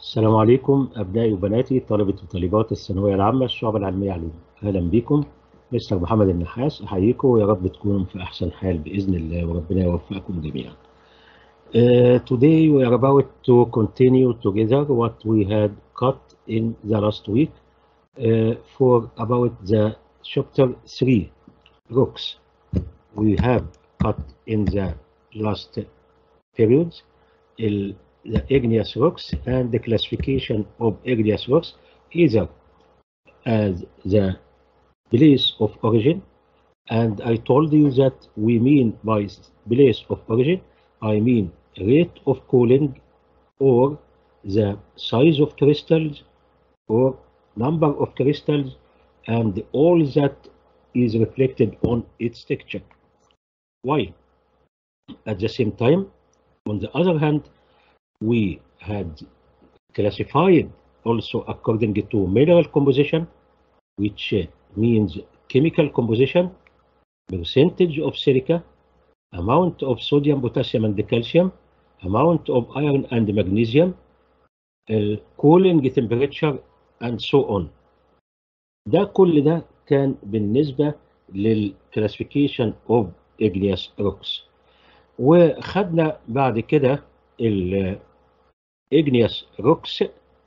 السلام عليكم أبنائي وبناتي طلبة وطالبات الثانوية العامة الشعب العلمية علوم أهلا بكم مستر محمد النحاس أحييكم ويا رب تكونوا في أحسن حال بإذن الله وربنا يوفقكم جميعا. Uh, today we are about to continue together what we had cut in the last week uh, for about the chapter 3 rocks. We have cut in the last periods the igneous rocks and the classification of igneous rocks either as the place of origin and I told you that we mean by place of origin I mean rate of cooling or the size of crystals or number of crystals and all that is reflected on its texture. Why? At the same time, on the other hand, we had classified also according to mineral composition, which means chemical composition, percentage of silica, amount of sodium, potassium, and calcium, amount of iron and magnesium, uh, cooling temperature, and so on. ده كل ده كان بالنسبة للكلاسيفيكيشن اوف igneous rocks وخدنا بعد كده ال igneous rocks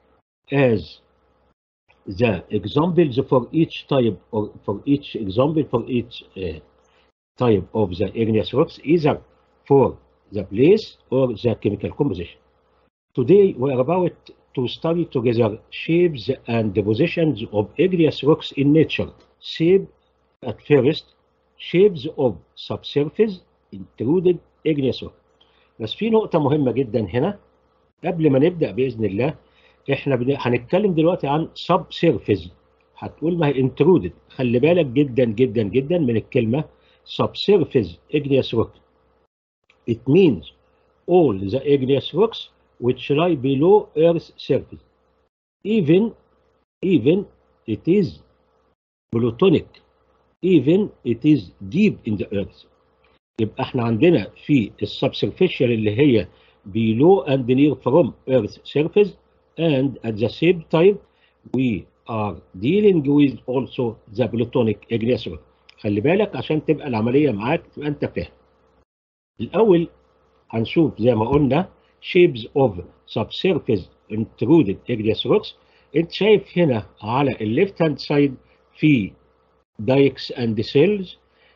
as the examples for each type or for each example for each uh, type of the igneous rocks either for the place or the chemical composition. Today we are about to study together shapes and the positions of igneous rocks in nature. Shape at first, shapes of subsurface intruded igneous rock. بس في نقطة مهمة جدا هنا قبل ما نبدأ بإذن الله احنا بن... هنتكلم دلوقتي عن subsurface هتقول ما هي intruded خلي بالك جدا جدا جدا من الكلمة subsurface igneous rock. It means all the igneous rocks which lie below Earth's surface. Even, even it is plutonic. Even it is deep in the earth. يبقى احنا عندنا في السبسرفيشال اللي هي below and near from Earth's surface and at the same time we are dealing with also the plutonic igneous rock. خلي بالك عشان تبقى العملية معاك تبقى انت فاهم. الأول هنشوف زي ما قلنا shapes of subsurface intruded igneous rocks انت شايف هنا على الليفت هاند سايد في dikes and cells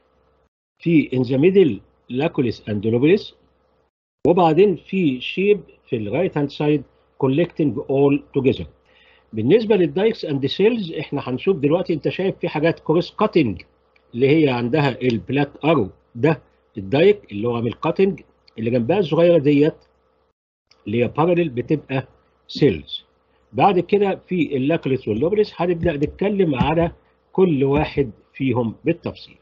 في in the middle laculis and lobulis وبعدين في شيب في الرايت هاند سايد collecting all together بالنسبة للدايكس اند سيلز احنا هنشوف دلوقتي انت شايف في حاجات كروس كاتنج اللي هي عندها البلاك ارو ده الدايك اللي هو عامل كاتنج اللي جنبها الصغيره ديت اللي هي باراليل بتبقى سيلز بعد كده في اللاكلس واللوبريس هنبدا نتكلم على كل واحد فيهم بالتفصيل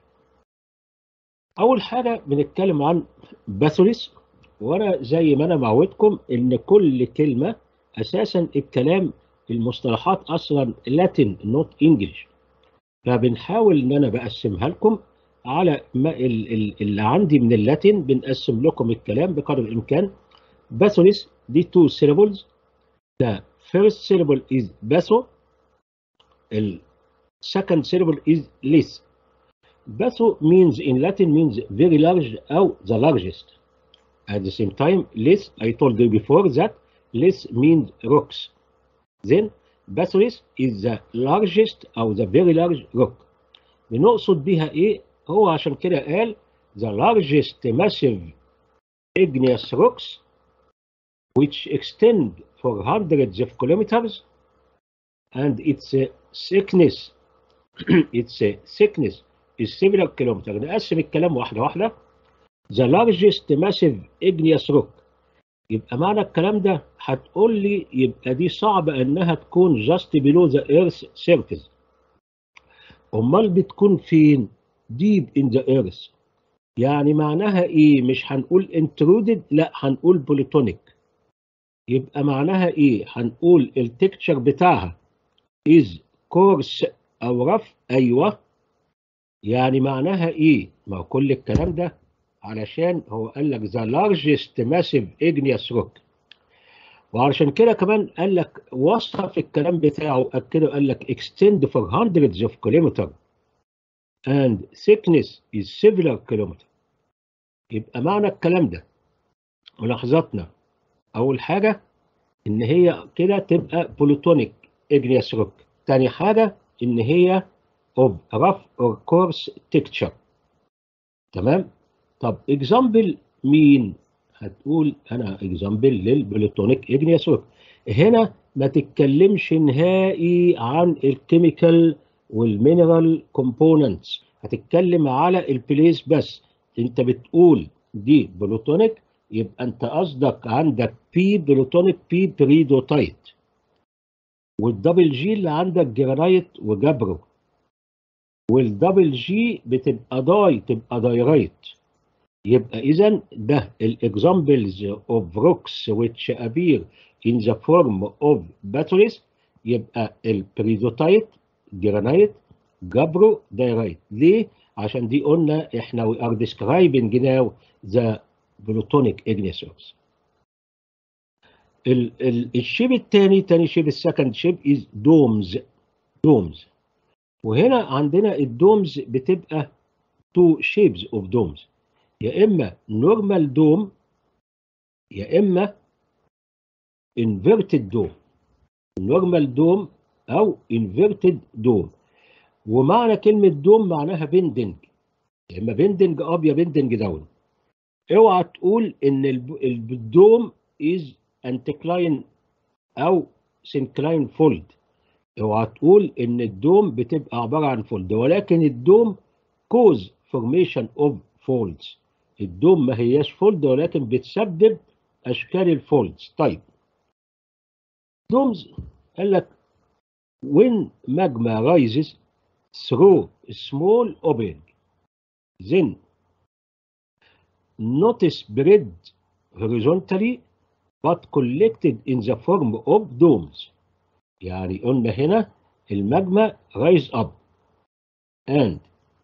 اول حاجه بنتكلم عن باثوليس وانا زي ما انا معودكم ان كل كلمه اساسا الكلام المصطلحات اصلا لاتين نوت انجلش فبنحاول ان انا بقسمها لكم على ما اللي عندي من اللاتين بنقسم لكم الكلام بقدر الامكان باثوليس دي تو syllables the first syllable is baso the second syllable is lis baso means in Latin means very large أو the largest at the same time lis I told you before that lis means rocks then Bathoris is the largest أو the very large rock بنقصد بيها إيه؟ هو عشان كده قال the largest massive igneous rocks which extend for hundreds of kilometers and its thickness its thickness is several kilometers نقسم الكلام واحدة واحدة the largest massive igneous rock يبقى معنى الكلام ده هتقول لي يبقى دي صعبة انها تكون just below the earth surface امال بتكون فين deep in the earth يعني معناها ايه مش هنقول intruded لا هنقول plutonic يبقى معناها ايه هنقول التكتشر بتاعها is coarse او رف ايوه يعني معناها ايه ما كل الكلام ده علشان هو قال لك the largest massive igneous rock وعشان كده كمان قال لك وصف الكلام بتاعه اكده قال لك extend for hundreds of kilometers and thickness is several kilometers يبقى معنى الكلام ده ملاحظاتنا اول حاجه ان هي كده تبقى بوليتونيك igneous rock تاني حاجه ان هي of rough or coarse texture تمام طب اكزامبل مين هتقول انا اكزامبل للبلوتونيك igneous rock هنا ما تتكلمش نهائي عن الكيميكال والمينرال كومبوننتس هتتكلم على البليس بس انت بتقول دي بلوتونيك يبقى انت قصدك عندك بي بلوتونيك بي بريدوتايت والدبل جي اللي عندك جرانايت وجبرو والدبل جي بتبقى داي تبقى دايرايت يبقى اذا ده الاكزامبلز اوف روكس which appear in the form of batteries يبقى البريدوتايت جرانايت جبرو دايرايت ليه؟ عشان دي قلنا احنا we are describing now the plutonic igneous rocks ال ال الشيب الثاني تاني شيب السكند شيب از دومز دومز وهنا عندنا الدومز بتبقى تو شيبز اوف دومز يا اما نورمال دوم يا اما انفيرتد دوم نورمال دوم او انفيرتد دوم ومعنى كلمه دوم معناها بندنج يا اما بندنج اب يا بندنج داون اوعى تقول ان الدوم از انتكلاين او سنكلاين فولد اوعى تقول ان الدوم بتبقى عباره عن فولد ولكن الدوم كوز فورميشن اوف فولدز الدوم ما هياش فولد ولكن بتسبب اشكال الفولدز طيب دومز قال لك when magma rises through small opening then not spread horizontally but collected in the form of domes يعني قلنا هنا الماجما rise up and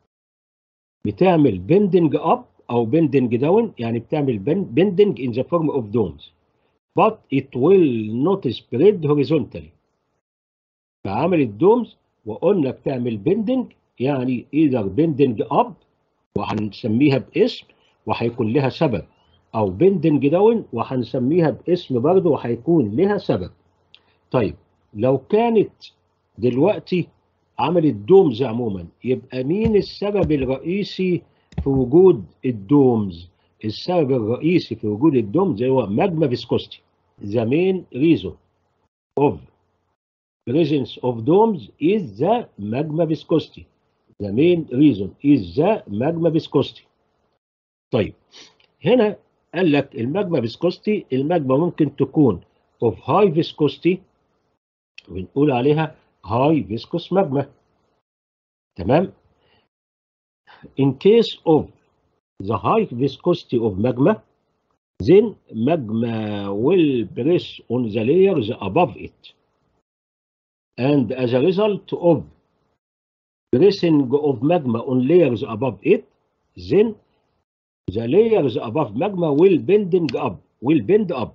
بتعمل bending up او bending down يعني بتعمل bending in the form of domes but it will not spread horizontally فعملت دومز وقلنا بتعمل bending يعني either bending up وهنسميها باسم وهيكون لها سبب او بندنج داون وهنسميها باسم برضه وهيكون لها سبب طيب لو كانت دلوقتي عملت دومز عموما يبقى مين السبب الرئيسي في وجود الدومز السبب الرئيسي في وجود الدومز هو ماجما فيسكوستي the main reason of presence of domes is the magma viscosity the main reason is the magma viscosity طيب هنا قال لك الماجما فيسكوستي الماجما ممكن تكون of high viscosity بنقول عليها high viscous magma تمام in case of the high viscosity of magma then magma will press on the layers above it and as a result of pressing of magma on layers above it then the layers above magma will bending up will bend up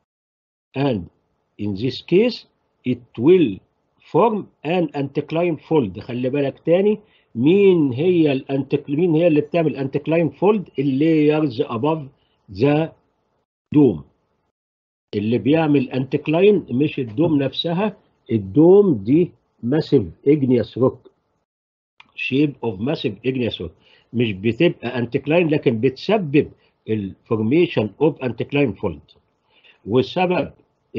and in this case it will form an anticline fold خلي بالك تاني مين هي الانتك مين هي اللي بتعمل anticline fold اللايرز above the dome اللي بيعمل انتكلاين مش الدوم نفسها الدوم دي ماسيف igneous rock shape of massive igneous rock مش بتبقى انتكلاين لكن بتسبب الفورميشن اوف انتكلاين فولد والسبب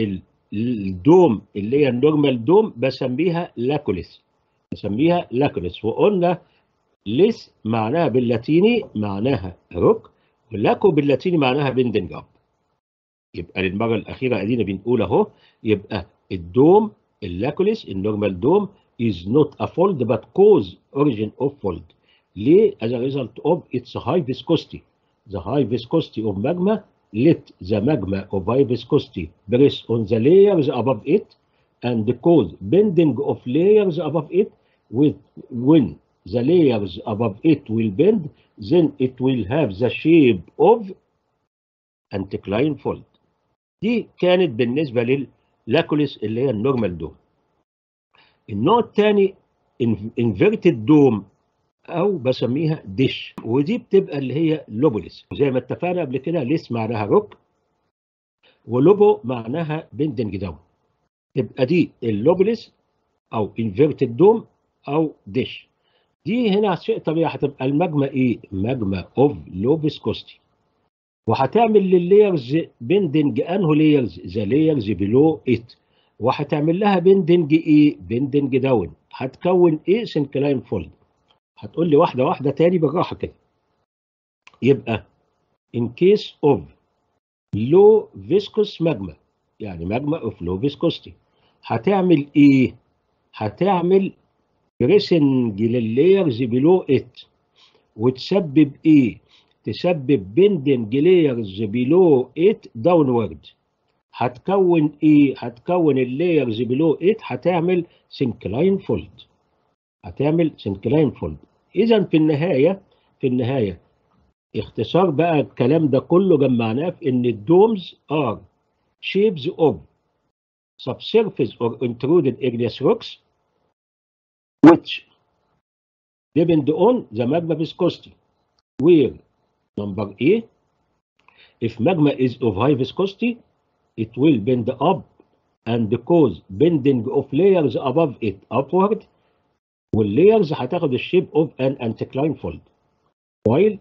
الدوم اللي هي النورمال دوم بسميها لاكوليس بسميها لاكوليس وقلنا ليس معناها باللاتيني معناها روك ولاكو باللاتيني معناها بندنج اب يبقى للمره الاخيره ادينا بنقول اهو يبقى الدوم اللاكوليس النورمال دوم is not a fold but cause origin of fold ليه as a result of its high viscosity the high viscosity of magma let the magma of high viscosity press on the layers above it and cause bending of layers above it with when the layers above it will bend then it will have the shape of anticline fold دي كانت بالنسبه للاكوليس اللي هي النورمال دوم النوع الثاني انفيرتد دوم او بسميها ديش ودي بتبقى اللي هي لوبوليس زي ما اتفقنا قبل كده ليس معناها روك ولوبو معناها بندنج داون تبقى دي اللوبوليس او انفيرتد دوم او ديش دي هنا شيء طبيعي هتبقى المجمع ايه مجمع اوف لو فيسكوستي وهتعمل لللايرز بندنج انهو لايرز ذا لايرز بلو ات وهتعمل لها بندنج ايه بندنج داون هتكون ايه سنكلاين فولد هتقول لي واحده واحده تاني بالراحه كده يبقى in case of low viscous magma يعني magma of low viscosity هتعمل ايه هتعمل بريسنج لللايرز بلو ات وتسبب ايه تسبب بندنج لايرز بلو ات داونورد هتكون ايه هتكون اللايرز بلو ات هتعمل سنكلاين فولد هتعمل سنكلاين فولد اذا في النهايه في النهايه اختصار بقى الكلام ده كله جمعناه في ان الدومز ار shapes of subsurface or intruded igneous rocks which depend on the magma viscosity where number A if magma is of high viscosity it will bend up and cause bending of layers above it upward والlayers هتاخد الشيب of an anticline fold while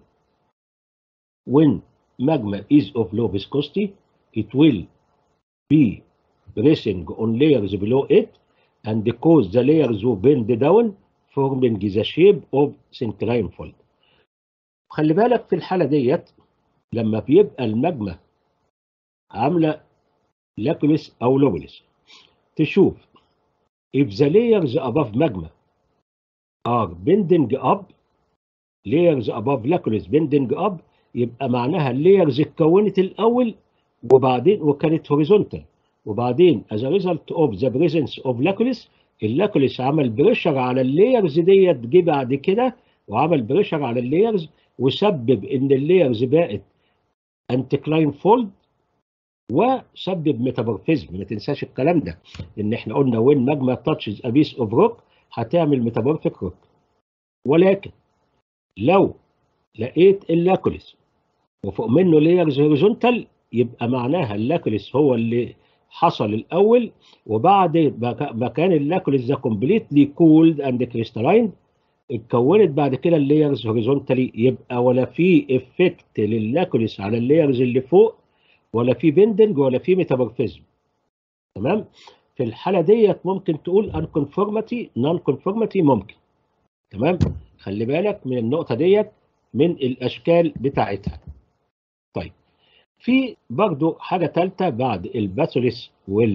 when magma is of low viscosity it will be resting on layers below it and cause the layers to bend down forming the shape of syncline fold خلي بالك في الحالة ديت لما بيبقى المجمة عاملة لاكوليس أو لوبوليس تشوف if the layers above magma are bending up layers above laculis bending up يبقى معناها اللايرز اتكونت الأول وبعدين وكانت هوريزونتال وبعدين as a result of the presence of laculis اللاكوليس عمل بريشر على اللايرز ديت جه بعد كده وعمل بريشر على اللايرز وسبب ان اللايرز بقت انتكلاين فولد وسبب ميتامورفيزم ما تنساش الكلام ده ان احنا قلنا وين ماجما تاتشز ا بيس اوف روك هتعمل ميتامورفيك روك ولكن لو لقيت اللاكوليس وفوق منه لايرز هوريزونتال يبقى معناها اللاكوليس هو اللي حصل الاول وبعد ما كان اللاكوليس ده كومبليتلي كولد اند كريستالاين اتكونت بعد كده اللايرز هوريزونتالي يبقى ولا في افكت لللاكوليس على اللايرز اللي فوق ولا في بندنج ولا في ميتامورفيزم تمام في الحاله ديت ممكن تقول ان كونفورماتي نون كونفورماتي ممكن تمام خلي بالك من النقطه ديت من الاشكال بتاعتها طيب في برضو حاجه ثالثه بعد الباثوليس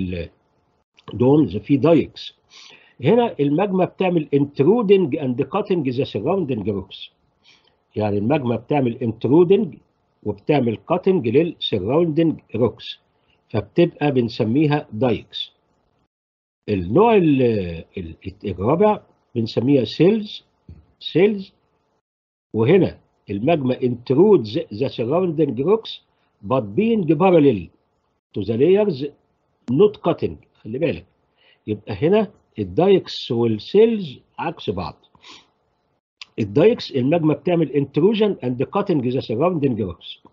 والدونز في دايكس هنا المجمع بتعمل انترودنج اند كاتنج ذا سراوندنج روكس يعني المجمع بتعمل انترودنج وبتعمل كاتنج للسراوندنج روكس فبتبقى بنسميها دايكس النوع الرابع بنسميها سيلز سيلز وهنا المجمع intrudes the surrounding rocks but being parallel to the layers not cutting خلي بالك يبقى هنا الدايكس والسيلز عكس بعض الدايكس المجمع بتعمل intrusion and cutting the surrounding rocks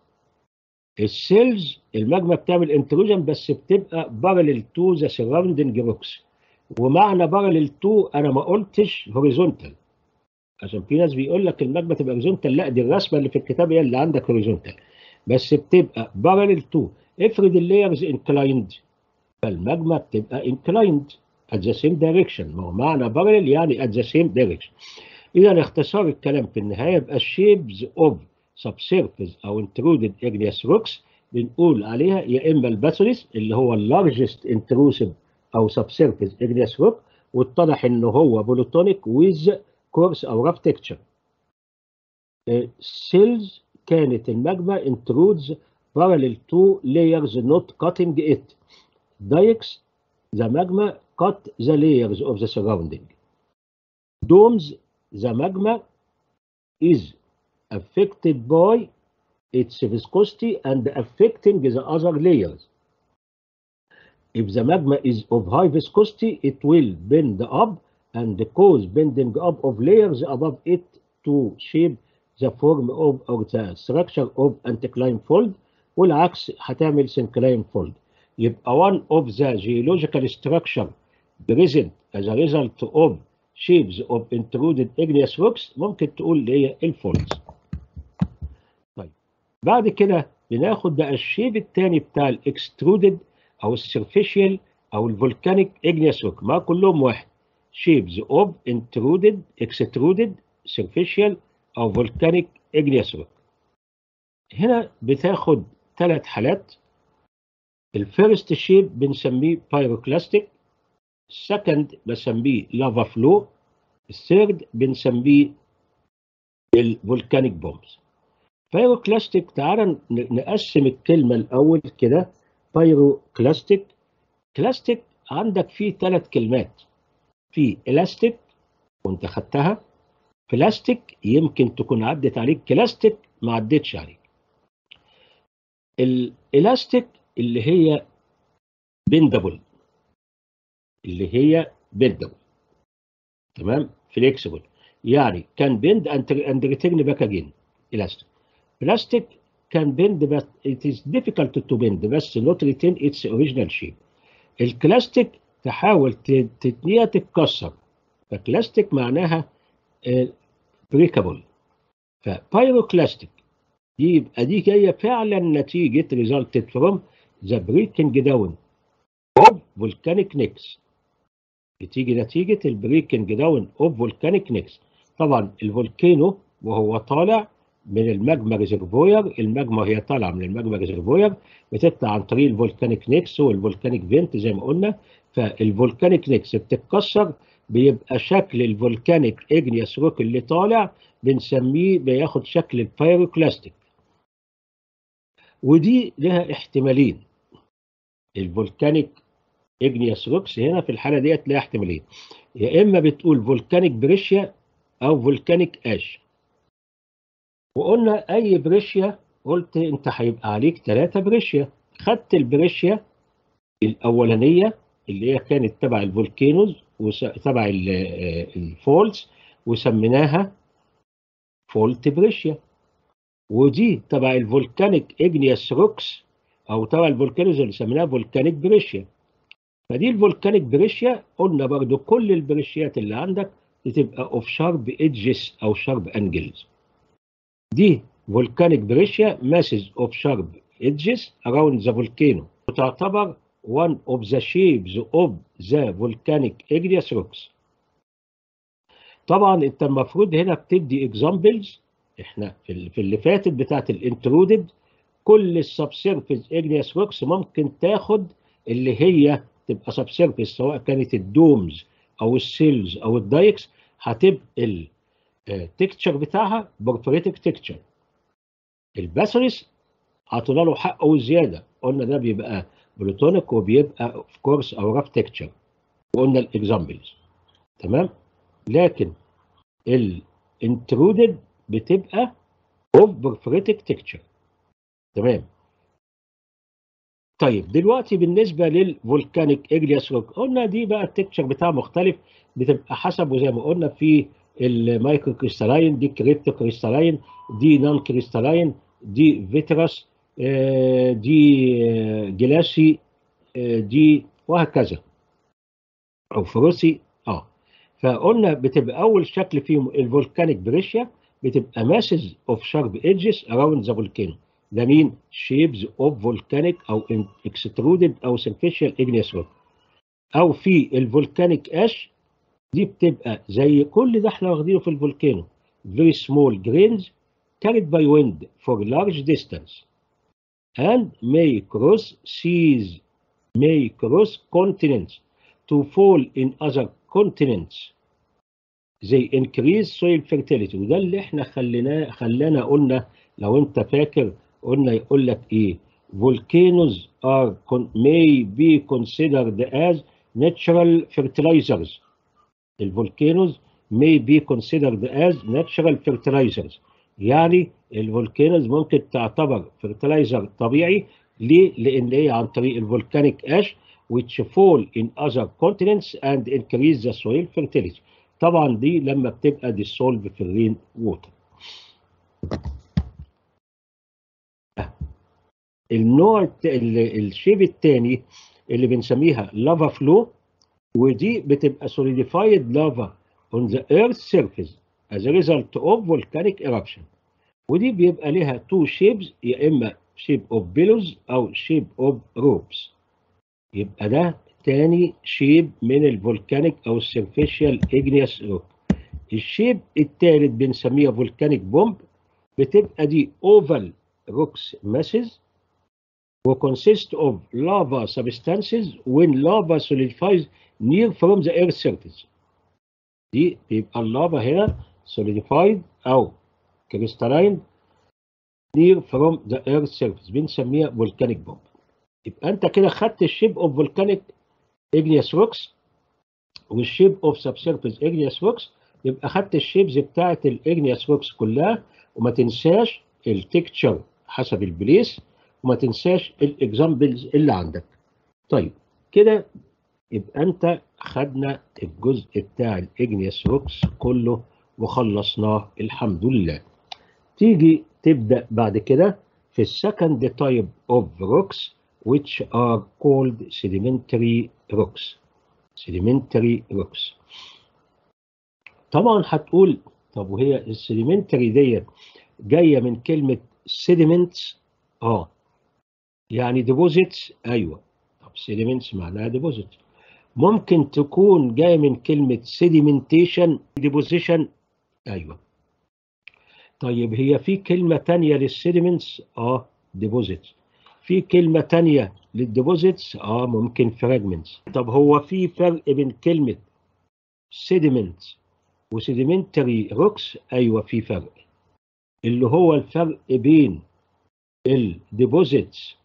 السيلز المجمع بتعمل intrusion بس بتبقى parallel to the surrounding rocks ومعنى parallel to انا ما قلتش horizontal عشان في ناس بيقول لك المجمع تبقى هوريزونتال لا دي الرسمه اللي في الكتاب هي اللي عندك هوريزونتال بس بتبقى بارلل تو افرض اللايرز انكلايند فالمجمع بتبقى انكلايند at the same direction ما هو معنى بارلل يعني at the same direction اذا اختصار الكلام في النهايه يبقى الشيبز اوف subsurface او intruded igneous rocks بنقول عليها يا اما الباثوليس اللي هو اللارجست intrusive او subsurface igneous rock واتضح ان هو بولوتونيك with كورس او رف تكتشر سيلز كانت المجمع intrudes parallel to layers not cutting it dikes the magma cut the layers of the surrounding domes the magma is affected by its viscosity and affecting the other layers if the magma is of high viscosity it will bend up and cause bending up of layers above it to shape the form of or the structure of anticline fold والعكس هتعمل syncline fold يبقى one of the geological structure present as a result of shapes of intruded igneous rocks ممكن تقول اللي هي الفولز طيب بعد كده بناخد بقى الشيب الثاني بتاع الاكسترودد او السرفيشال او الفولكانيك igneous روك ما كلهم واحد shapes of intruded extruded superficial او volcanic igneous rock هنا بتاخد ثلاث حالات الفيرست شيب بنسميه بايروكلاستيك السكند بسميه لافا فلو الثيرد بنسميه الفولكانيك بومبس بايروكلاستيك تعال نقسم الكلمه الاول كده بايروكلاستيك كلاستيك عندك فيه ثلاث كلمات في الاستيك وانت خدتها بلاستيك يمكن تكون عدت عليك كلاستيك ما عدتش عليك الالاستيك اللي هي بندبل اللي هي بندبل تمام فليكسبل يعني كان بند اند ريتيرن باك اجين الاستيك بلاستيك كان بند بس it is difficult to bend بس not retain its original shape الكلاستيك تحاول تتنيها تتكسر فكلاستيك معناها بريكابل فبايروكلاستيك دي يبقى دي جايه فعلا نتيجه resulted from the breaking down of volcanic necks بتيجي نتيجه البريكنج داون اوف فولكانيك نيكس طبعا الفولكانو وهو طالع من الماجما ريزرفوير الماجما هي طالعه من الماجما ريزرفوير بتطلع عن طريق الفولكانيك نيكس والفولكانيك فينت زي ما قلنا فالفولكانيك نيكس بتتكسر بيبقى شكل الفولكانيك اجنيوس روك اللي طالع بنسميه بياخد شكل البايروكلاستيك ودي لها احتمالين الفولكانيك اجنيوس روكس هنا في الحاله ديت لها احتمالين يا اما بتقول فولكانيك بريشيا او فولكانيك اش وقلنا اي بريشيا قلت انت هيبقى عليك ثلاثة بريشيا خدت البريشيا الاولانيه اللي هي كانت تبع الفولكينوز وتبع الفولز وسميناها فولت بريشيا ودي تبع الفولكانيك اجنيوس روكس او تبع الفولكانوز اللي سميناها فولكانيك بريشيا فدي الفولكانيك بريشيا قلنا برضو كل البريشيات اللي عندك بتبقى اوف شارب ايدجز او شارب انجلز دي فولكانيك بريشيا ماسز اوف شارب ايدجز اراوند ذا فولكانو وتعتبر one of the shapes of the volcanic igneous rocks طبعا انت المفروض هنا بتدي اكزامبلز احنا في اللي فاتت بتاعت الانترودد كل السبسيرفيس اجنيوس روكس ممكن تاخد اللي هي تبقى سبسيرفيس سواء كانت الدومز او السيلز او الدايكس هتبقى التكتشر بتاعها بورفريتك تكتشر الباسريس عطونا له حقه وزياده قلنا ده بيبقى بلوتونيك وبيبقى اوف كورس او راف تكتشر وقلنا الاكزامبلز تمام لكن الانترودد بتبقى اوف بورفريتك تكتشر تمام طيب دلوقتي بالنسبه للفولكانيك اجلياس روك قلنا دي بقى التكتشر بتاعها مختلف بتبقى حسب وزي ما قلنا في المايكرو كريستالاين دي كريبتو كريستالاين دي نون كريستالاين دي فيترس دي جلاسي دي وهكذا او فروسي اه فقلنا بتبقى اول شكل فيهم الفولكانيك بريشيا بتبقى ماسز اوف شارب ايدجز اراوند ذا فولكانو ده مين شيبز اوف فولكانيك او اكسترودد او سيرفيشال اجنيوس روك او في الفولكانيك اش دي بتبقى زي كل ده احنا واخدينه في الفولكانو very small grains carried by wind for large distance and may cross seas may cross continents to fall in other continents they increase soil fertility وده اللي احنا خليناه خلانا قلنا لو انت فاكر قلنا يقول لك ايه volcanoes are may be considered as natural fertilizers الفولكانوز may be considered as natural fertilizers يعني الفولكانوز ممكن تعتبر فرتلايزر طبيعي ليه؟ لان هي عن طريق الفولكانيك اش which fall in other continents and increase the soil fertility طبعا دي لما بتبقى dissolved في الرين ووتر النوع الت... الشيب الثاني اللي بنسميها لافا فلو ودي بتبقى solidified lava on the earth surface as a result of volcanic eruption ودي بيبقى لها تو شيبز يا اما شيب اوف بيلوز او شيب اوف روبس يبقى ده تاني شيب من الفولكانيك او السيرفيشال اجنيوس روك الشيب التالت بنسميها فولكانيك بومب بتبقى دي اوفال روكس ماسز وكونسيست اوف lava substances when lava solidifies near from the earth surface دي بيبقى اللافا هنا solidified او crystalline near from the earth surface بنسميها volcanic bomb يبقى انت كده خدت الشيب اوف volcanic igneous rocks والشيب اوف subsurface igneous rocks يبقى خدت الشيبز بتاعت الاجنيوس روكس كلها وما تنساش التكتشر حسب البليس وما تنساش الاكزامبلز اللي عندك طيب كده يبقى انت خدنا الجزء بتاع الاجنيوس روكس كله وخلصناه الحمد لله تيجي تبدا بعد كده في السكند تايب اوف روكس which are called sedimentary rocks sedimentary rocks طبعا هتقول طب وهي السediمنتري ديت جايه من كلمه sediments اه يعني deposits ايوه طب sediments معناها deposits ممكن تكون جايه من كلمه sedimentation deposition ايوه طيب هي في كلمه تانية للسيديمنتس اه deposits في كلمه تانية للديبوزيتس اه ممكن fragments طب هو في فرق بين كلمه sediments وسيديمنتري روكس ايوه في فرق اللي هو الفرق بين الديبوزيتس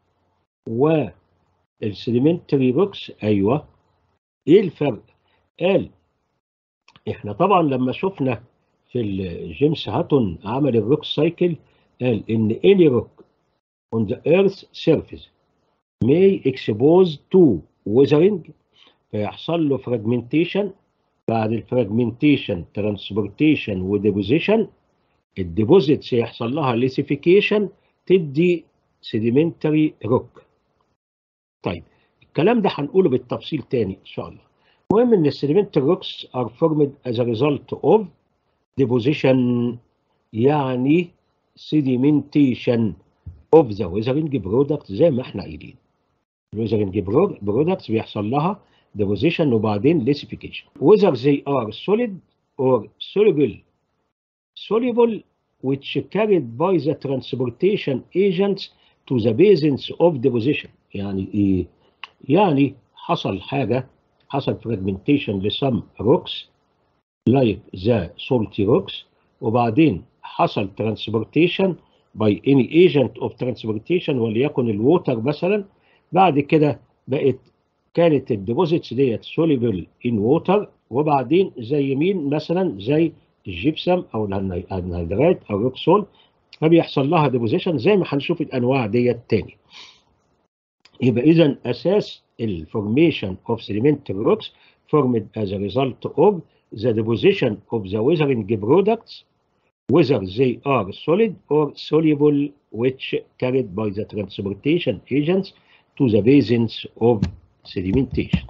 والسيديمنتري روكس ايوه ايه الفرق قال احنا طبعا لما شفنا في جيمس هاتون عمل الروك سايكل قال ان any rock on the earth's surface may expose to weathering فيحصل له fragmentation بعد الفراجمنتيشن ترانسبورتيشن وديبوزيشن الديبوزيتس يحصل لها ليسيفيكيشن تدي سيديمنتري روك طيب الكلام ده هنقوله بالتفصيل تاني ان شاء الله المهم ان السيديمنتري روكس ار فورمد از ريزلت اوف ديبوزيشن يعني سيديمنتيشن اوف ذا ويزرنج برودكت زي ما احنا قايلين الويزرنج برودكتس بيحصل لها deposition وبعدين lissification whether they are solid or soluble soluble which carried by the transportation agents to the basins of deposition يعني ايه يعني حصل حاجة حصل fragmentation لسم rocks like the salty rocks وبعدين حصل transportation by any agent of transportation وليكن الووتر مثلا بعد كده بقت كانت الديبوزيتس ديت سوليبل ان ووتر وبعدين زي مين مثلا زي الجبسم او الهيدرات او الروكسول فبيحصل لها ديبوزيشن زي ما هنشوف الانواع ديت تاني يبقى اذا اساس الفورميشن اوف sedimentary rocks formed as a result of the deposition of the weathering products whether they are solid or soluble which carried by the transportation agents to the basins of sedimentation.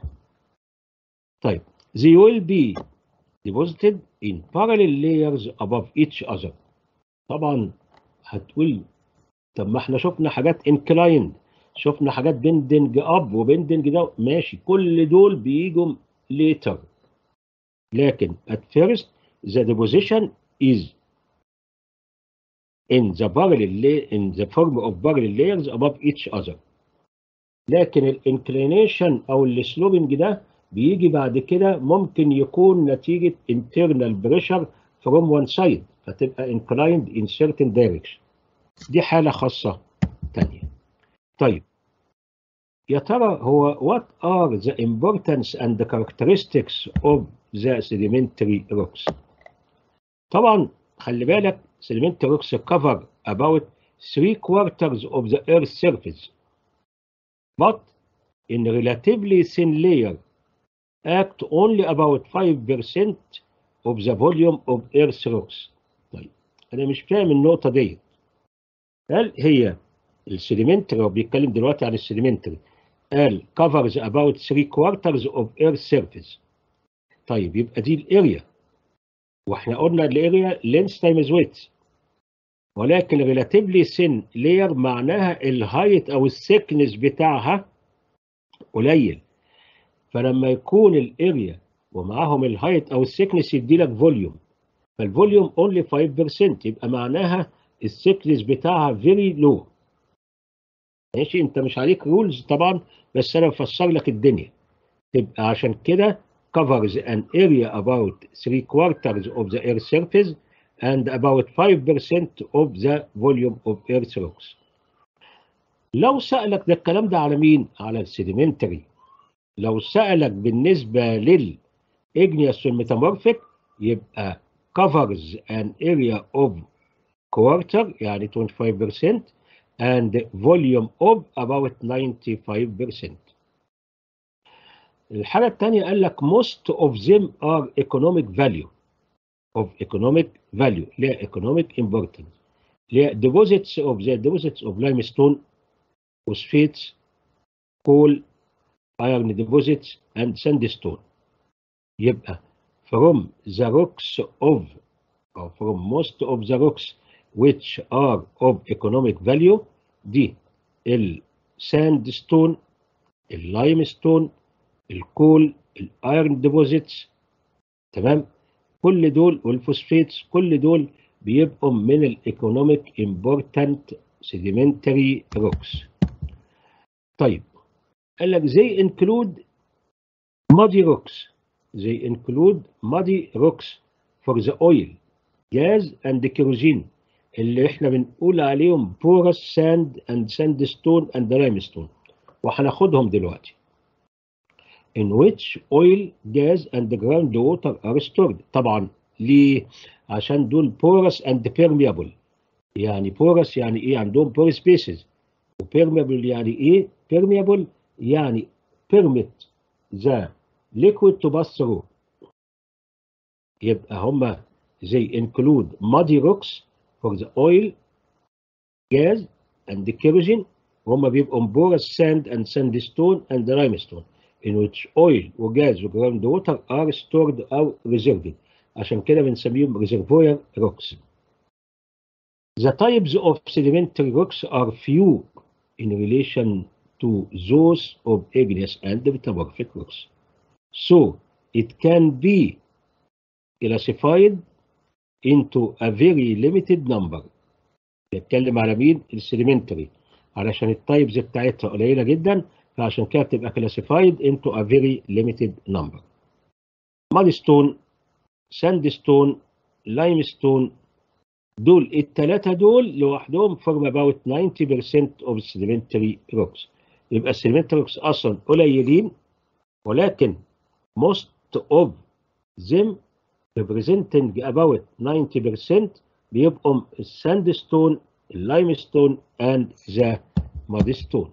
طيب they will be deposited in parallel layers above each other. طبعا هتقول طب ما احنا شفنا حاجات inclined شفنا حاجات بندنج اب وبندنج ده ماشي كل دول بيجوا later لكن at first the deposition is in the parallel in the form of parallel layers above each other لكن الانكلينيشن او السلوبنج ده بيجي بعد كده ممكن يكون نتيجة internal pressure from one side فتبقى inclined in certain direction دي حالة خاصة تانية طيب يا ترى هو what are the importance and the characteristics of the sedimentary rocks طبعا خلي بالك sedimentary rocks cover about three quarters of the earth's surface but in relatively thin layer act only about 5% of the volume of earth rocks طيب انا مش فاهم النقطه دي هل هي السيديمنتري هو بيتكلم دلوقتي عن السيديمنتري قال covers about 3 quarters of earth surface طيب يبقى دي الاريا واحنا قلنا الاريا لينس تايمز ويت ولكن relatively thin layer معناها الهايت او السكنس بتاعها قليل فلما يكون الاريا ومعاهم الهايت او السكنس يدي لك فوليوم فالفوليوم اونلي 5% يبقى معناها السكنس بتاعها فيري لو ماشي انت مش عليك رولز طبعا بس انا بفسر لك الدنيا تبقى عشان كده covers an area about 3 quarters of the earth surface and about 5% of the volume of earth rocks لو سألك ده الكلام ده على مين؟ على السيديمنتري لو سألك بالنسبة للإجنيوس والميتامورفيك يبقى covers an area of quarter يعني 25% and volume of about 95%. الحاجة الثانية قال لك most of them are economic value of economic value ليها economic importance ليها deposits of the deposits of limestone phosphates coal iron deposits and sandstone يبقى from the rocks of or from most of the rocks which are of economic value دي الساندستون اللايمستون الكول الايرون ديبوزيتس تمام كل دول والفوسفيتس كل دول بيبقوا من الايكونوميك امبورتنت سيديمنتري روكس طيب قال لك زي انكلود مادي روكس زي انكلود مادي روكس فور ذا اويل جاز اند كيروزين اللي احنا بنقول عليهم بورس ساند اند ساندستون اند لايمستون وهناخدهم دلوقتي in which oil, gas and groundwater are stored طبعا ليه؟ عشان دول porous and permeable يعني porous يعني ايه عندهم pore spaces وpermeable يعني ايه؟ permeable يعني permit the liquid to pass through يبقى هما they include muddy rocks for the oil, gas and the kerosene هما بيبقوا porous sand and sandstone and limestone in which oil وجاز وجراوند ووتر are stored أو reserved عشان كده بنسميهم reservoir rocks. The types of sedimentary rocks are few in relation to those of igneous and metamorphic rocks. So it can be classified into a very limited number. بيتكلم على مين؟ السedimentary علشان التايبز بتاعتها قليلة جدا فعشان كده بتبقى classified into a very limited number. mudstone, sandstone, limestone دول الثلاثة دول لوحدهم form about 90% of sedimentary rocks. يبقى السedimentary rocks أصلا قليلين ولكن most of them representing about 90% بيبقوا الساندستون, اللايمستون and the mudstone.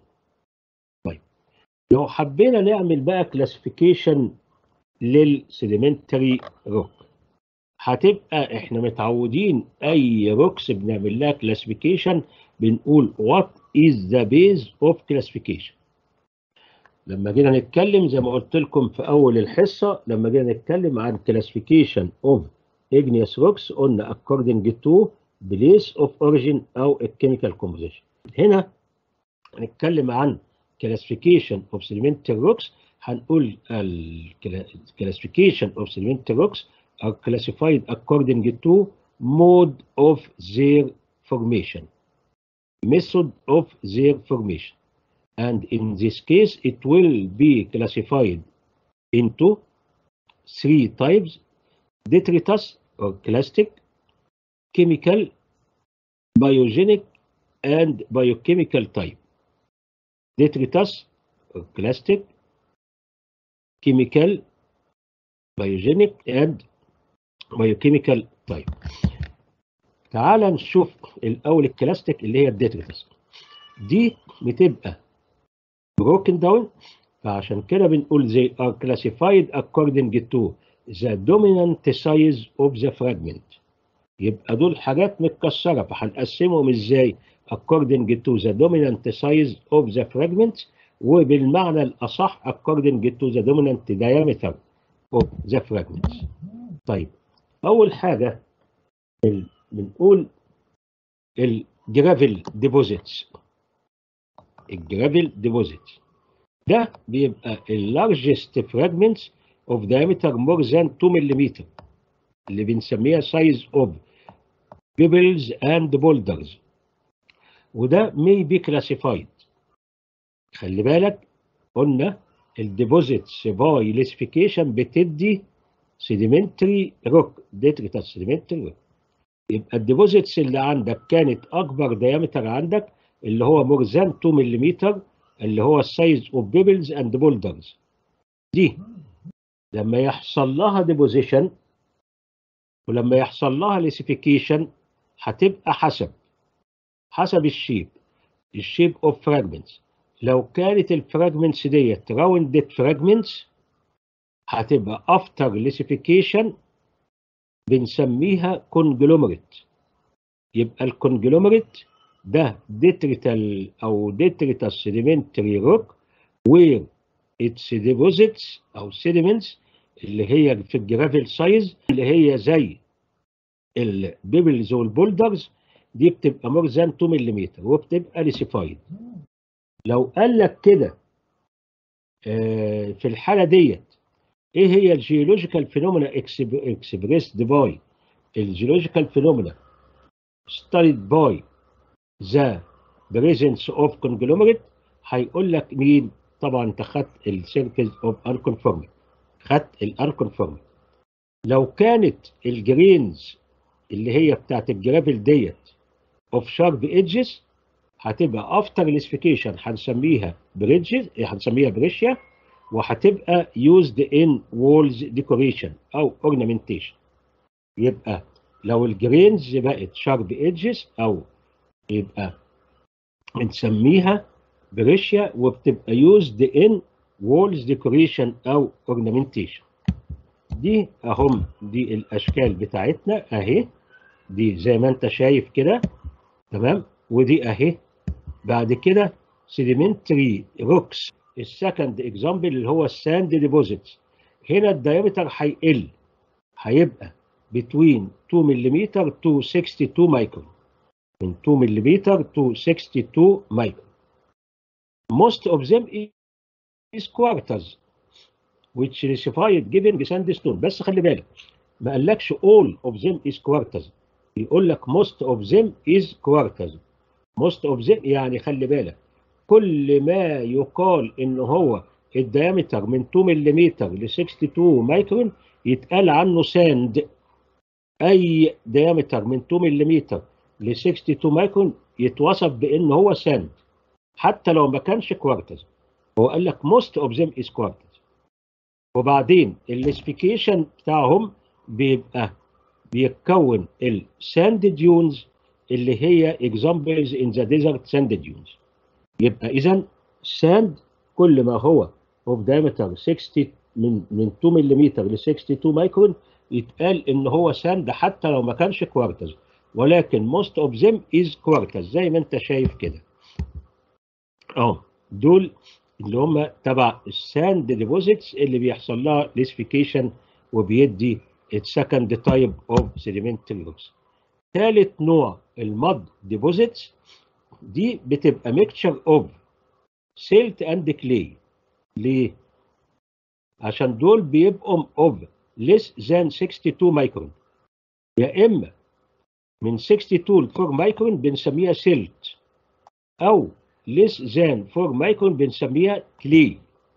لو حبينا نعمل بقى كلاسيفيكيشن للسيديمنتري روك هتبقى احنا متعودين اي روكس بنعمل لها كلاسيفيكيشن بنقول وات از ذا بيز اوف كلاسيفيكيشن لما جينا نتكلم زي ما قلت لكم في اول الحصه لما جينا نتكلم عن كلاسيفيكيشن اوف igneous rocks قلنا according to place of origin او الكيميكال composition هنا هنتكلم عن classification of sedimentary rocks هنقول classification of sedimentary rocks are classified according to mode of their formation, method of their formation. And in this case, it will be classified into three types, detritus or clastic, chemical, biogenic, and biochemical type. detritus or plastic, chemical, biogenic and biochemical type. تعال نشوف الأول الكلاستيك اللي هي الديتريتس دي بتبقى broken down فعشان كده بنقول they are classified according to the dominant size of the fragment يبقى دول حاجات متكسرة فهنقسمهم ازاي according to the dominant size of the fragment وبالمعنى الأصح according to the dominant diameter of the fragments طيب أول حاجة ال- بنقول الجرافيل ديبوزيتس الجرافيل ديبوزيتس ده بيبقى اللارجست fragments of diameter more than 2 ملم اللي بنسميها size of pebbles and boulders وده may be classified خلي بالك قلنا الديبوزيتس باي ليسفيكيشن بتدي سيديمنتري روك ديتريتال سيديمنتري روك يبقى الديبوزيتس اللي عندك كانت اكبر ديامتر عندك اللي هو مور ذان 2 ملم اللي هو السايز اوف بيبلز اند بولدرز دي لما يحصل لها ديبوزيشن ولما يحصل لها ليسيفيكيشن هتبقى حسب حسب الشيب الشيب اوف فراجمنتس لو كانت الفراجمنتس ديت راوندد فراجمنتس هتبقى افتر ليسيفيكيشن بنسميها كونجلومريت يبقى الكونجلومريت ده ديتريتال او ديتريتال سيديمنتري روك وير اتس ديبوزيتس او سيديمنتس اللي هي في الجرافيل سايز اللي هي زي البيبلز والبولدرز دي بتبقى مور ذان 2 ملم وبتبقى ليسيفايد لو قال لك كده آه، في الحاله ديت ايه هي الجيولوجيكال فينومينا اكسبريس باي الجيولوجيكال فينومينا studied by the presence of conglomerate هيقول لك مين طبعا انت خدت السيركل اوف unconformity خدت الانكونفورميتي لو كانت الجرينز اللي هي بتاعت الجرافل ديت اوف شارب ايدجز هتبقى افتر ليسفيكيشن هنسميها بريدجز هنسميها بريشيا وهتبقى used in walls decoration او ornamentation يبقى لو الجرينز بقت شارب ايدجز او يبقى بنسميها بريشيا وبتبقى used in walls decoration او ornamentation دي اهم دي الاشكال بتاعتنا اهي دي زي ما انت شايف كده تمام ودي اهي بعد كده سيديمنتري روكس السكند اكزامبل اللي هو الساند ديبوزيتس هنا الدايمتر هيقل هيبقى between 2 ملم to 62 مايكرون من 2 ملم to 62 مايكرون most of them is quarters which specified given sandstone بس خلي بالك ما قالكش all of them is quarters يقول لك most of them is quarters most of them يعني خلي بالك كل ما يقال ان هو الديامتر من 2 ملم ل 62 مايكرون يتقال عنه ساند اي ديامتر من 2 ملم ل 62 مايكرون يتوصف بان هو ساند حتى لو ما كانش كوارتز هو قال لك most of them is quarters وبعدين الاسبيكيشن بتاعهم بيبقى بيتكون الساند ديونز اللي هي examples in the desert sand dunes يبقى اذا ساند كل ما هو of diameter 60 من من 2 ملم ل 62 مايكرون يتقال ان هو ساند حتى لو ما كانش كوارتز ولكن most of them is كوارتز زي ما انت شايف كده اه دول اللي هم تبع الساند ديبوزيتس اللي بيحصل لها ليسفيكيشن وبيدي السكند تايب اوف سيديمنتري روكس ثالث نوع المد ديبوزيتس دي بتبقى ميكتشر اوف سيلت اند كلي ليه؟ عشان دول بيبقوا اوف less than 62 مايكرون يا اما من 62 ل 4 مايكرون بنسميها سيلت او less than 4 مايكرون بنسميها كلي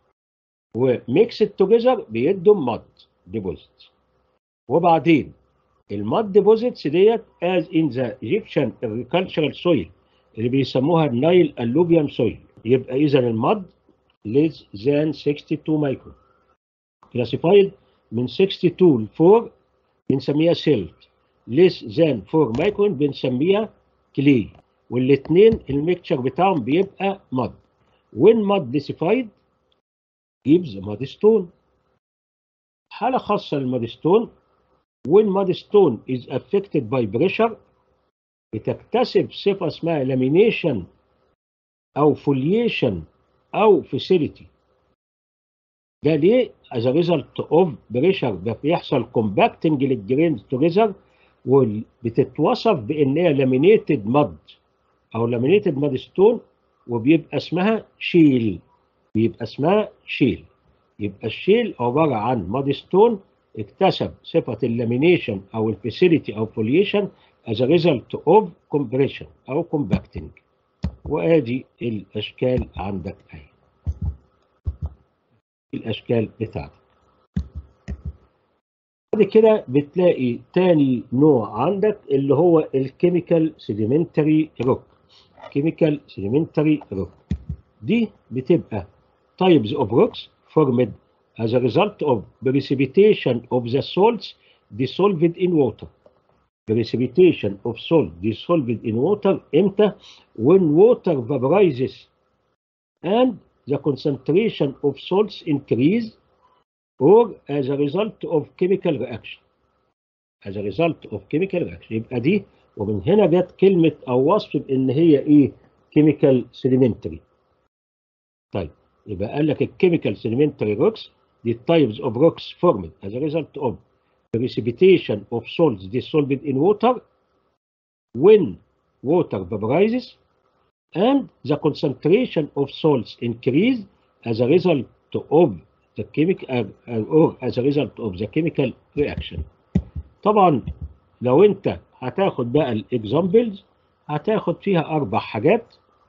وميكس توجذر بيدوا مد ديبوزيت وبعدين المد ديبوزيتس ديت as in the Egyptian agricultural soil اللي بيسموها النايل اللوبيان سويل يبقى اذا المد less than 62 مايكرون كلاسيفايد من 62 ل 4 بنسميها سيلت less than 4 مايكرون بنسميها كلي والاثنين الميكتشر بتاعهم بيبقى مد when mud desified gives mud stone حالة خاصة للمud stone when mud stone is affected by pressure بتكتسب صفة اسمها lamination أو foliation أو facility ده ليه؟ as a result of pressure بيحصل compacting للجرينز together وبتتوصف بان هي لامينيتد مد او لامينيتد مد ستون وبيبقى اسمها شيل بيبقى اسمها شيل يبقى الشيل عباره عن مد ستون اكتسب صفه اللامينيشن او الفاسيليتي او فوليشن as a result of compression او compacting وادي الاشكال عندك اهي الاشكال بتاعتك بعد كده بتلاقي تاني نوع عندك اللي هو الكيميكال سيديمنتري روك كيميكال سيديمنتري روك دي بتبقى types of rocks formed as a result of precipitation of the salts dissolved in water precipitation of salt dissolved in water امتى when water vaporizes and the concentration of salts increase or as a result of chemical reaction as a result of chemical reaction يبقى دي ومن هنا جت كلمة أو وصف بإن هي إيه chemical sedimentary طيب يبقى قال لك الchemical sedimentary rocks the types of rocks formed as a result of precipitation of salts dissolved in water when water vaporizes and the concentration of salts increase as a result of the chemical or as a result of the chemical reaction. طبعا لو انت هتاخد بقى الاكزامبلز هتاخد فيها اربع حاجات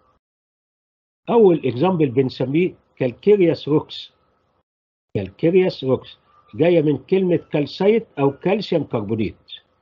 اول اكزامبل بنسميه كالكيرياس روكس كالكيرياس روكس جايه من كلمه كالسايت او كالسيوم كربونيت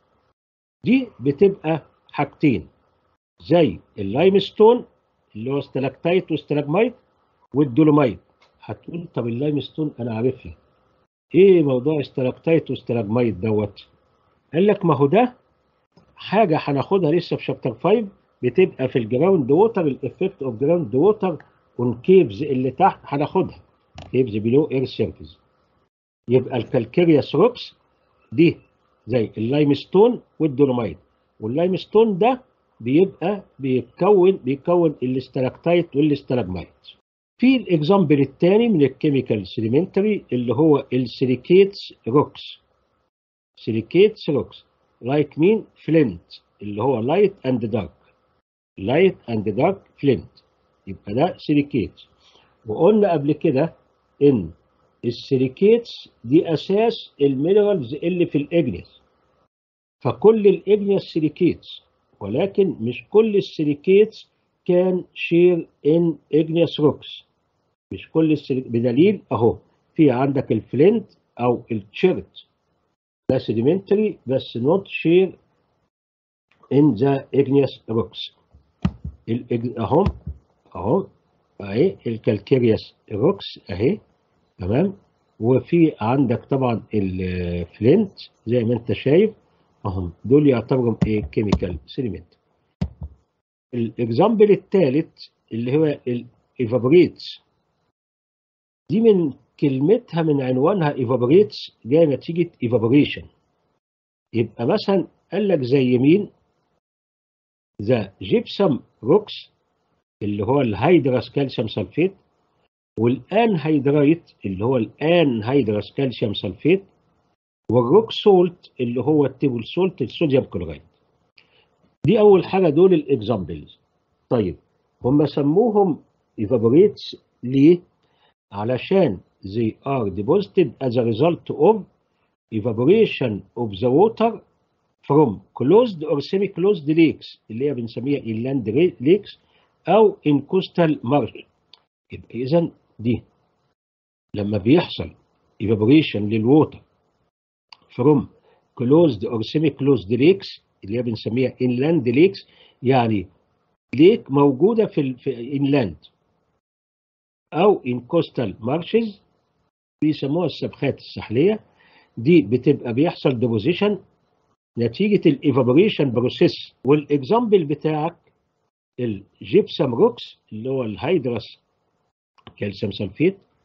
دي بتبقى حاجتين زي اللايم ستون اللي هو ستلاكتايت وستلاجمايت والدولومايت هتقول طب اللايم ستون انا عارفها ايه موضوع ستلاكتايت وستلاجمايت دوت قال لك ما هو ده حاجه هناخدها لسه في شابتر 5 بتبقى في الجراوند ووتر الافكت اوف جراوند ووتر اون كيفز اللي تحت هناخدها كيفز بيلو اير سيرفيس يبقى الكالكيرياس روكس دي زي اللايم ستون والدولومايت واللايم ستون ده بيبقى بيتكون بيكون الاستلاكتايت والاستلاجمايت في الاكزامبل الثاني من الكيميكال سيديمنتري اللي هو السيليكيتس روكس سيليكيتس روكس لايك مين فلينت اللي هو لايت اند دارك لايت اند دارك فلينت يبقى ده سيليكيتس وقلنا قبل كده ان السيليكيتس دي اساس المينرالز اللي في الاجنس فكل الاجنس سيليكيتس ولكن مش كل السيليكيتس كان شير ان اجنيس روكس مش كل السيليك بدليل اهو في عندك الفلنت او التشيرت ده سيديمنتري بس نوت شير ان ذا اجنيس روكس اهو اهو اهي الكالكيرياس روكس اهي تمام وفي عندك طبعا الفلنت زي ما انت شايف اهم دول يعتبروا ايه كيميكال سيديمنت الاكزامبل الثالث اللي هو الايفابوريتس دي من كلمتها من عنوانها ايفابوريتس جايه نتيجه ايفابوريشن يبقى مثلا قال لك زي مين ذا جيبسم روكس اللي هو الهيدرس كالسيوم سلفيت والان هيدرايت اللي هو الان هيدرس كالسيوم سلفيت والروك سولت اللي هو التيبل سولت الصوديوم كلورايد دي اول حاجه دول الاكزامبلز طيب هم سموهم evaporates ليه علشان they are deposited as a result of evaporation of the water from closed or semi-closed lakes اللي هي بنسميها inland lakes او in coastal marsh يبقى اذا دي لما بيحصل evaporation للووتر from closed or semi-closed lakes اللي هي بنسميها inland lakes يعني ليك موجودة في, في inland أو in coastal marshes بيسموها السبخات الساحلية دي بتبقى بيحصل deposition نتيجة الايفابوريشن بروسيس والاكزامبل بتاعك الجيبسم روكس اللي هو الهيدرس كالسيوم سلفيت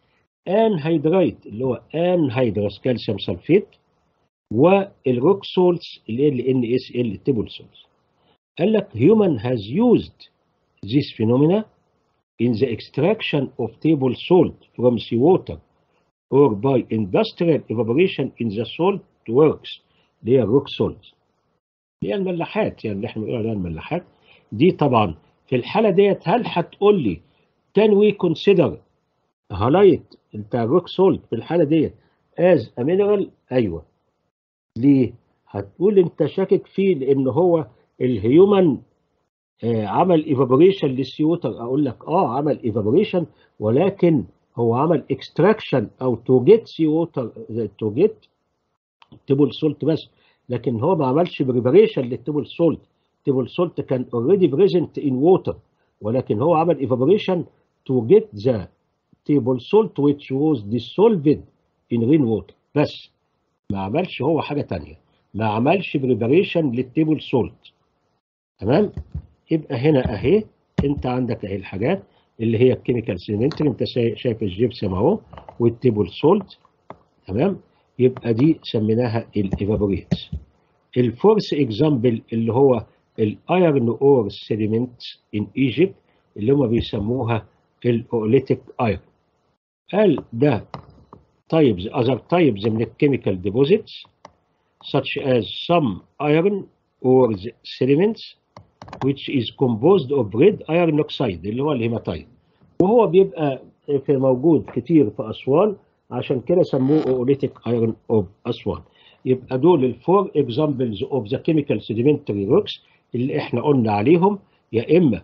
الانهيدرايت اللي هو انهيدرس كالسيوم سلفيت والروك سولتس اللي هي ال ان اس ال التيبل سولتس قال لك human has used this phenomena in the extraction of table salt from seawater or by industrial evaporation in the salt works اللي هي الروك سولت اللي هي الملاحات يعني اللي احنا بنقول عليها الملاحات دي طبعا في الحالة ديت هل هتقول لي can we consider هالايت بتاع الروك سولت في الحالة ديت as a mineral ايوه ليه؟ هتقول انت شاكك فيه لان هو الهيومن آه عمل ايفابوريشن للسيوتر اقول لك اه عمل ايفابوريشن ولكن هو عمل اكستراكشن او تو جيت سي ووتر تو جيت تيبل سولت بس لكن هو ما عملش بريبريشن للتيبل سولت تيبل سولت كان اوريدي بريزنت ان ووتر ولكن هو عمل ايفابوريشن تو جيت ذا تيبل سولت which was dissolved in rain water بس ما عملش هو حاجه تانية ما عملش بريبريشن للتيبل سولت تمام يبقى هنا اهي انت عندك اهي الحاجات اللي هي الكيميكال سيمنتري انت شايف الجبسم اهو والتيبل سولت تمام يبقى دي سميناها الايفابوريت الفورس اكزامبل اللي هو الايرن اور سيديمنت ان ايجيبت اللي هم بيسموها الاوليتيك ايرن قال ده types other types من الكيميكال deposits such as some iron or sediments which is composed of red iron oxide اللي هو الهيماتايد وهو بيبقى في موجود كتير في أسوان عشان كده سموه اوليتيك ايرون اوف أسوان يبقى دول الفور اكزامبلز اوف ذا كيميكال سيديمنتري روكس اللي احنا قلنا عليهم يا اما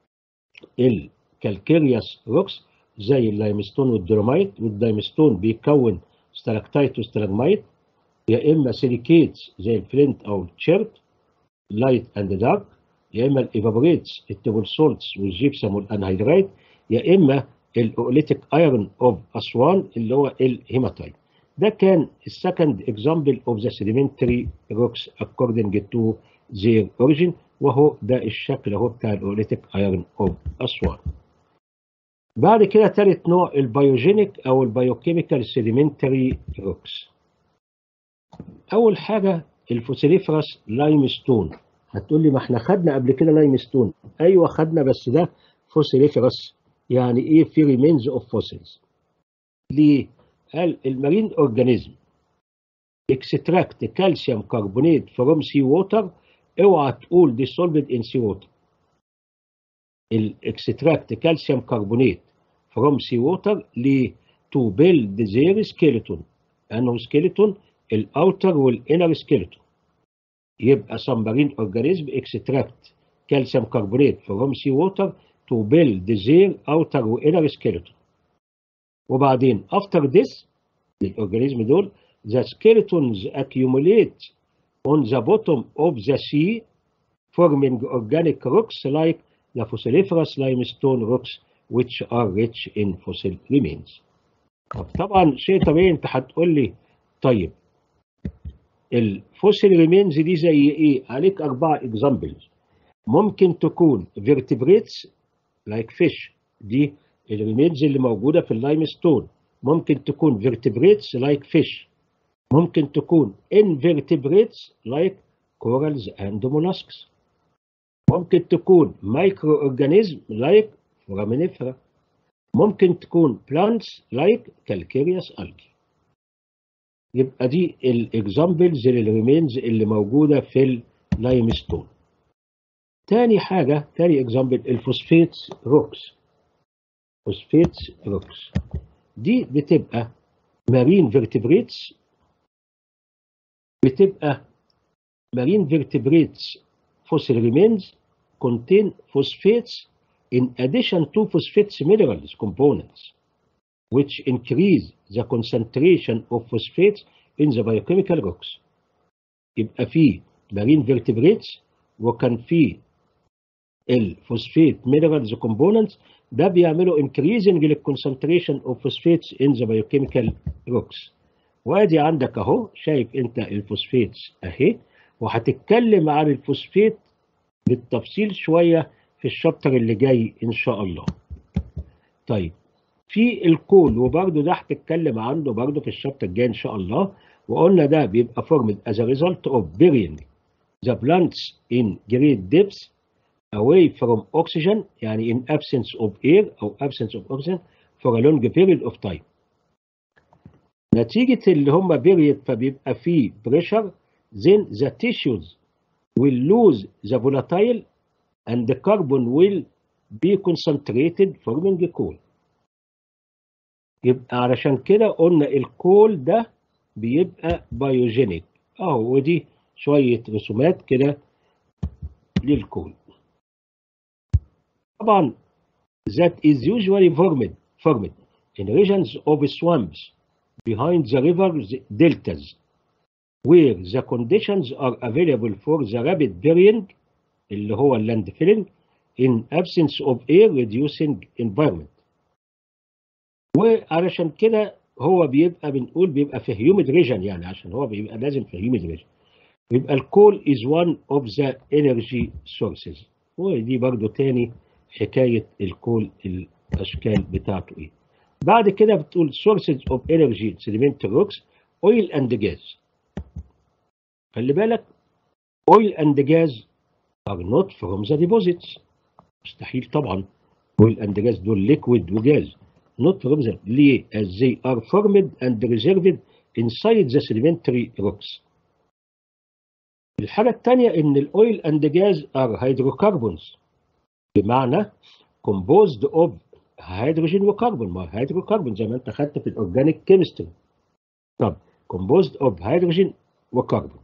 الكالكيرياس روكس زي اللايمستون والدولومايت والدايمستون بيكون ستالاكتايت وستالاجمايت يا اما سيليكيتس زي الفلنت او التشيرت لايت اند دارك يا اما الايفابوريتس التيبل سولتس والجيبسم والانهيدرايت يا اما الاوليتيك ايرون اوف اسوان اللي هو الهيماتايت ده كان السكند اكزامبل اوف ذا سيديمنتري روكس اكوردنج تو their origin وهو ده الشكل اهو بتاع الاوليتيك ايرون اوف اسوان بعد كده ثالث نوع البيوجينيك او البيوكيميكال سيديمنتري روكس اول حاجه الفوسيليفرس لايم ستون هتقول لي ما احنا خدنا قبل كده لايم ستون ايوه خدنا بس ده فوسيليفرس يعني ايه في ريمينز اوف فوسيلز ليه قال المارين اورجانيزم اكستراكت كالسيوم كربونيت فروم سي ووتر اوعى تقول dissolved in sea water الاكستراكت كالسيوم كربونيت فروم سي ووتر ل تو بيلد زير سكيلتون انه سكيلتون الاوتر والانر سكيلتون يبقى سمبرين اورجانيزم اكستراكت كالسيوم كربونيت فروم سي ووتر تو بيلد زير اوتر وانر سكيلتون وبعدين افتر ذس الاورجانيزم دول the skeletons accumulate on the bottom of the sea forming organic rocks like the fossiliferous limestone rocks which are rich in fossil remains. طب طبعا شيء طبيعي انت هتقول لي طيب الفوسيل ريمينز دي زي ايه؟ عليك اربعه اكزامبلز ممكن تكون فيرتبريتس لايك فيش دي الريمينز اللي موجوده في اللايمستون ممكن تكون فيرتبريتس لايك فيش ممكن تكون invertebrates like corals and mollusks ممكن تكون مايكرو اورجانيزم like foraminifera ممكن تكون plants like calcareous algae يبقى دي الاكزامبلز للريمينز اللي موجوده في اللايمستون تاني حاجه تاني اكزامبل الفوسفيتس روكس فوسفيتس روكس دي بتبقى مارين فيرتبريتس بتبقى marine vertebrates fossil remains contain phosphates in addition to phosphates minerals components which increase the concentration of phosphates in the biochemical rocks يبقى في marine vertebrates وكان في الفوسفيت minerals components ده بيعملوا increasing للconcentration of phosphates in the biochemical rocks وادي عندك اهو شايف انت الفوسفيتس اهي وهتتكلم عن الفوسفيت بالتفصيل شويه في الشابتر اللي جاي ان شاء الله. طيب في الكول وبرده ده هتتكلم عنه برده في الشابتر الجاي ان شاء الله وقلنا ده بيبقى formed as a result of burying the plants in great depths away from oxygen يعني in absence of air أو absence of oxygen for a long period of time. نتيجة اللي هم period فبيبقى فيه pressure then the tissues will lose the volatile and the carbon will be concentrated forming coal. يبقى علشان كده قلنا الكول ده بيبقى بايوجينيك اهو ودي شوية رسومات كده للكول. طبعا that is usually formed formed in regions of swamps behind the river deltas where the conditions are available for the rapid burying اللي هو land filling in absence of air reducing environment وعلشان كده هو بيبقى بنقول بيبقى في humid region يعني عشان هو بيبقى لازم في humid region يبقى الكول is one of the energy sources ودي برضو تاني حكاية الكول الأشكال بتاعته إيه بعد كده بتقول sources of energy sedimentary rocks oil and gas خلي بالك oil and gas are not from the deposits مستحيل طبعا oil and gas دول liquid وجاز not from the ليه as they are formed and reserved inside the sedimentary rocks الحاجة الثانية إن الأويل and gas are hydrocarbons بمعنى composed of hydrogen وكربون ما hydrocarbon زي ما أنت خدت في الأورجانيك كيمستري طب composed of hydrogen وكربون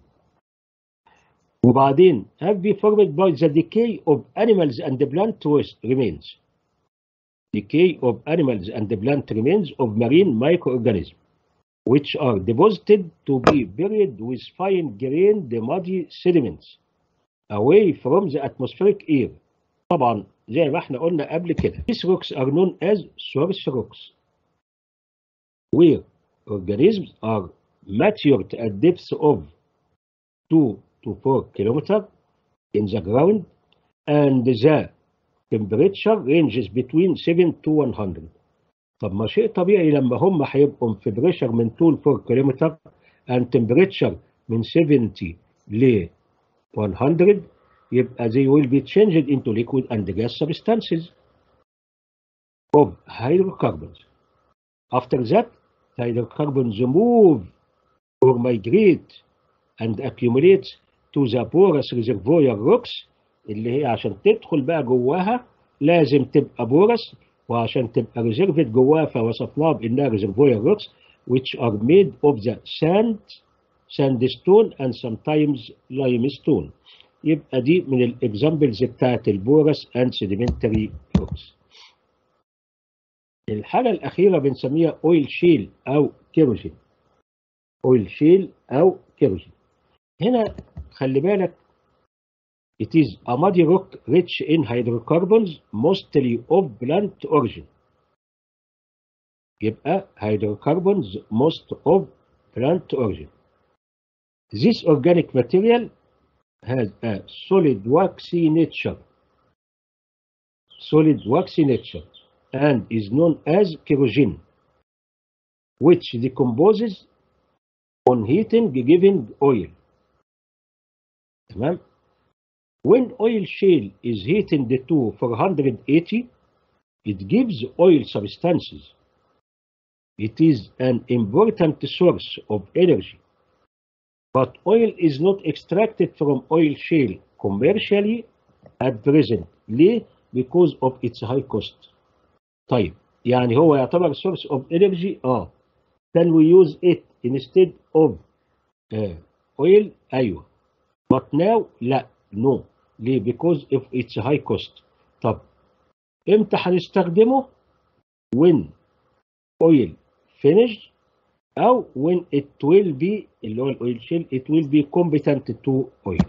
وبعدين have been formed by the decay of animals and the plant waste remains decay of animals and the plant remains of marine microorganisms which are deposited to be buried with fine-grained muddy sediments away from the atmospheric air. طبعا زي ما احنا قلنا قبل كده. These rocks are known as source rocks where organisms are matured at depths of 2 to 4 kilometers in the ground and the temperature ranges between 7 to 100. طب ما شيء طبيعي لما هم هيبقوا في بريشر من 2 ل 4 كيلومتر and temperature من 70 ل 100 يبقى they will be changed into liquid and gas substances of hydrocarbons. After that, the hydrocarbons move or migrate and accumulate to the porous reservoir rocks اللي هي عشان تدخل بقى جواها لازم تبقى بورس وعشان تبقى ريزرفد جواها فوصفناها بانها ريزرفوير روكس which are made of the sand sandstone and sometimes limestone يبقى دي من الاكزامبلز بتاعت البورس and sedimentary rocks الحاجة الأخيرة بنسميها اويل شيل أو كيروجين اويل شيل أو كيروجين هنا خلي بالك It is a muddy rock rich in hydrocarbons mostly of plant origin. يبقى hydrocarbons most of plant origin. This organic material has a solid waxy nature, solid waxy nature, and is known as kerosene, which decomposes on heating giving oil. تمام؟ When oil shale is heated to 480, it gives oil substances. It is an important source of energy. But oil is not extracted from oil shale commercially at present. ليه? Because of its high cost. طيب يعني هو يعتبر source of energy اه can we use it instead of uh, oil ايوه but now لا no ليه because of its high cost طب امتى هنستخدمه when oil finish او when it will be اللي هو الاويل شيل it will be competent to oil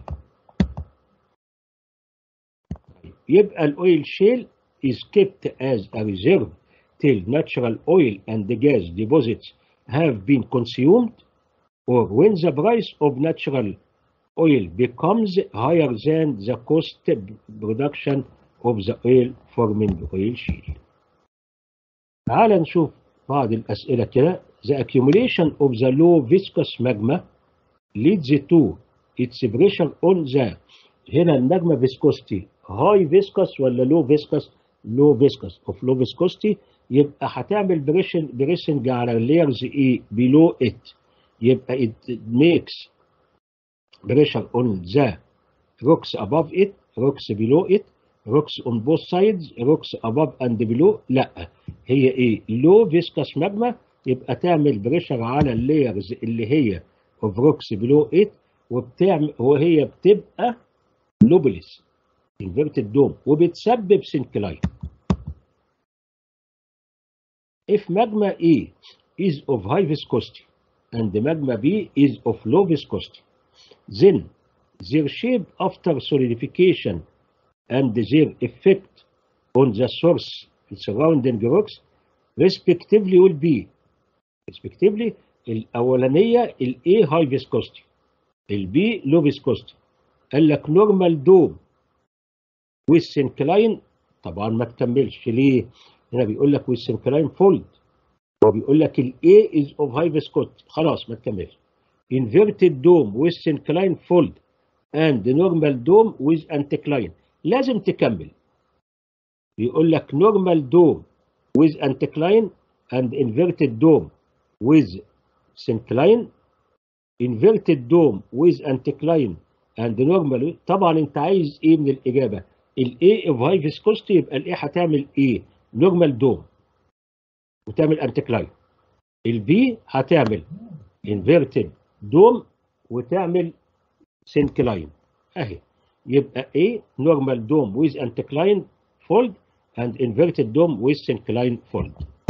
يبقى الاويل شيل is kept as a reserve till natural oil and the gas deposits have been consumed or when the price of natural oil becomes higher than the cost production of the oil forming oil shale. تعال نشوف بعض الأسئلة كده The accumulation of the low viscous magma leads to its pressure on the هنا الماجما viscosity high viscous ولا low viscous low viscous of low viscosity يبقى هتعمل بريشن بريسنج على layers ايه below it يبقى it makes pressure on the rocks above it rocks below it rocks on both sides rocks above and below لا هي ايه low viscous magma يبقى تعمل بريشر على اللايرز اللي هي of rocks below it وبتعمل وهي بتبقى لوبلس inverted dome وبتسبب سنكلاين if magma A is of high viscosity and magma B is of low viscosity then their shape after solidification and their effect on the source surrounding rocks respectively will be respectively الأولانية ال A high viscosity ال B low viscosity قال لك normal dome with syncline طبعا ما تكملش ليه؟ هنا بيقول لك with syncline fold هو بيقول لك ال A is of high viscosity خلاص ما تكملش inverted dome with syncline fold and normal dome with anticline لازم تكمل بيقول لك normal dome with anticline and inverted dome with syncline inverted dome with anticline and normal طبعا انت عايز ايه من الاجابه ال A of high viscosity يبقى ال A هتعمل ايه normal dome وتعمل anticline ال B هتعمل inverted dome وتعمل syncline اهي يبقى A normal dome with anticline fold and inverted dome with syncline fold.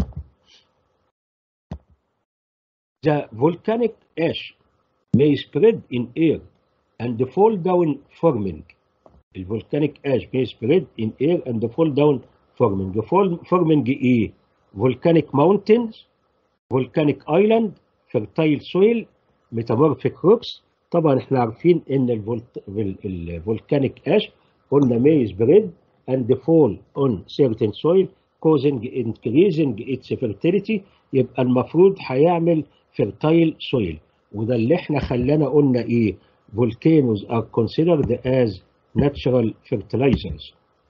The volcanic ash may spread in air and fall down forming. الفولكانيك ash may spread in air and fall down forming. Fall, forming ايه؟ volcanic mountains, volcanic island, fertile soil, metamorphic rocks. طبعا احنا عارفين ان الفولكانيك ash قلنا may spread and fall on certain soil causing increasing its fertility يبقى المفروض هيعمل fertile soil وده اللي احنا خلانا قلنا ايه volcanoes are considered as natural fertilizers.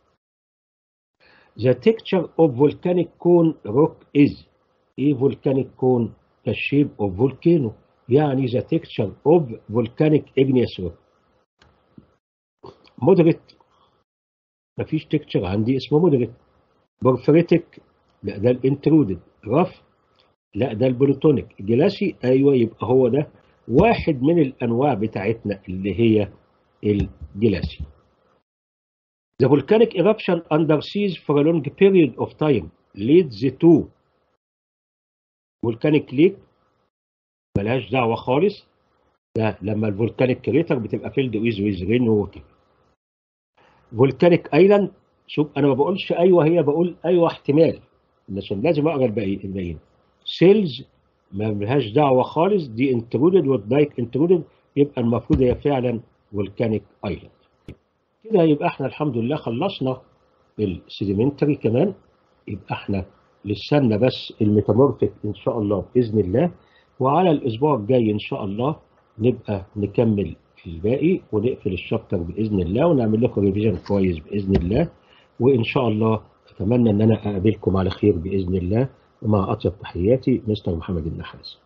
The texture of volcanic cone rock is ايه volcanic cone the shape of volcano يعني the texture of volcanic igneous rock. moderate مفيش تكتشر عندي اسمه مودريت بورفريتك لا ده الانترودد رف لا ده البروتونيك جلاسي ايوه يبقى هو ده واحد من الانواع بتاعتنا اللي هي الجلاسي The volcanic eruption underseas for a long period of time leads to volcanic lake ملهاش دعوة خالص ده لما الفولكانيك كريتر بتبقى فيلد ويز ويز رين ووتر فولكانيك ايلاند شوف انا ما بقولش ايوه هي بقول ايوه احتمال عشان لازم اقرا الباقيين سيلز ما لهاش دعوه خالص دي انترودد والدايك انترودد يبقى المفروض هي فعلا فولكانيك ايلاند كده يبقى احنا الحمد لله خلصنا السيديمنتري كمان يبقى احنا لسنا بس الميتامورفيك ان شاء الله باذن الله وعلى الاسبوع الجاي ان شاء الله نبقى نكمل الباقي ونقفل الشابتر باذن الله ونعمل لكم ريفيجن كويس باذن الله وان شاء الله اتمنى ان انا اقابلكم على خير باذن الله ومع اطيب تحياتي مستر محمد النحاس